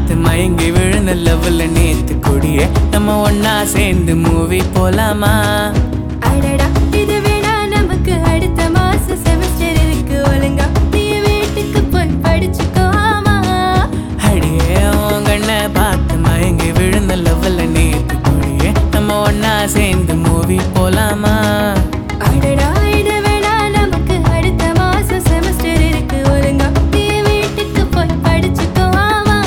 பார்த்து மயங்கி விழுந்த லெவல்ல நேத்து கொடியே நம்ம ஒன்னா சேர்ந்து மூவி போலாமா அடடா இது வேணா நமக்கு அடுத்த மாசம் செமஸ்டர் இருக்கு ஒழுங்கா நீ வீட்டுக்கு போய் படிச்சுக்கோமா அடியே உன் கண்ணை பார்த்து மயங்கி விழுந்த லெவல்ல நேத்து கொடியே நம்ம ஒன்னா சேர்ந்து மூவி போலாமா அடடா இது வேணா நமக்கு அடுத்த மாசம் செமஸ்டர் இருக்கு ஒழுங்கா நீ வீட்டுக்கு போய் படிச்சுக்கோமா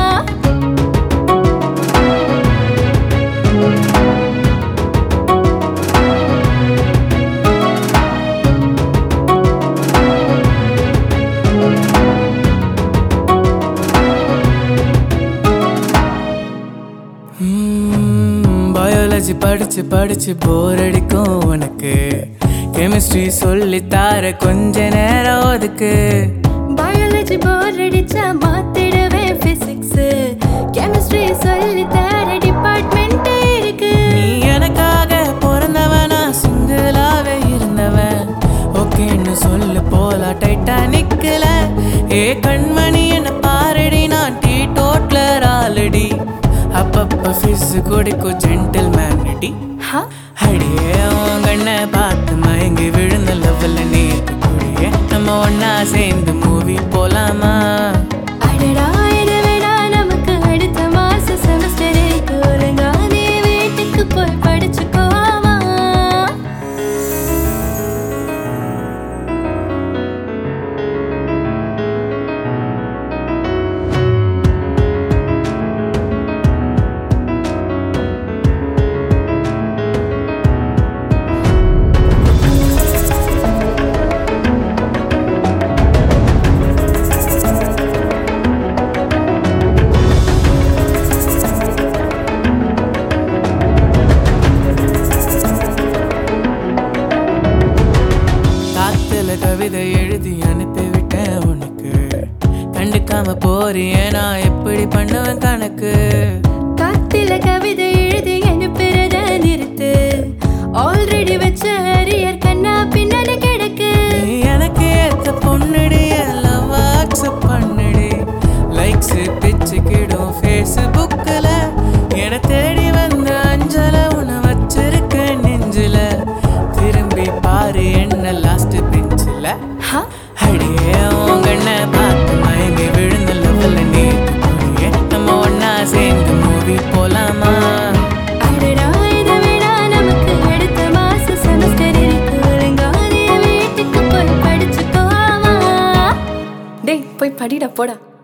பயாலஜி படிச்சு படிச்சு போர் அடிக்கும் உனக்கு கெமிஸ்ட்ரி சொல்லி தார கொஞ்ச நேரம் ஒதுக்கு பயாலஜி போர் அடிச்சா மாத்திடுவே பிசிக்ஸ் கெமிஸ்ட்ரி சொல்லி தர டிபார்ட்மெண்ட் இருக்கு நீ எனக்காக பிறந்தவனா சிங்கிளாவே இருந்தவன் ஓகேன்னு சொல்லு போலா டைட்டானிக்ல ஏ கண்மணி என்ன பாரடி நான் டீ டோட்லர் ஆல்ரெடி அப்பப்ப ஃபிஸ் குடிக்கும் ஜென்டில் மேனடி ஹா அடியே உன் கண்ணை பார்த்து மயங்கி விழுந்த லெவல்ல நேத்து குடியே நம்ம ஒன்னா சேர்ந்து மூவி போலாமா அடடா இது வேணா நமக்கு அடுத்த மாசம் செமஸ்டர் இருக்கு ஒழுங்கா நீ வீட்டுக்கு போய் படிச்சுக்கோமா காத்துல கவிதை எழுதி அனுப்பி விட்டேன் உனக்கு கண்டுக்காம போறியே நான் எப்படி பண்ணுவேன் கணக்கு காத்தில கவிதை எழுதி அனுப்புறத நிறுத்து ஆல்ரெடி வச்ச அரியர் கண்ணா பின்னாடி கிடக்கு நீ எனக்கு ஏத்த பொண்ணுடி லவ் அக்செப்ட் பண்ணுடி லைக்ஸ் பிச்சுக்கிடும் ஃபேஸ்புக்கில் என தேடி வந்த அஞ்சல உன வச்சிருக்க நெஞ்சில திரும்பி பாரு என்ன லாஸ்ட் பெஞ்சில் ஹா அடியே உன் கண்ணை பார்த்து மயங்கி விழுந்த லெவல்ல நேத்து போறியே நம்ம ஒன்னா சேர்ந்து மூவி போலாமா அடடா இது வேணா நமக்கு அடுத்த மாசம் செமஸ்டர் இருக்கு ஒழுங்கா நீ வீட்டுக்கு போய் படிச்சுக்கோமா டேய் போய் படிடா போடா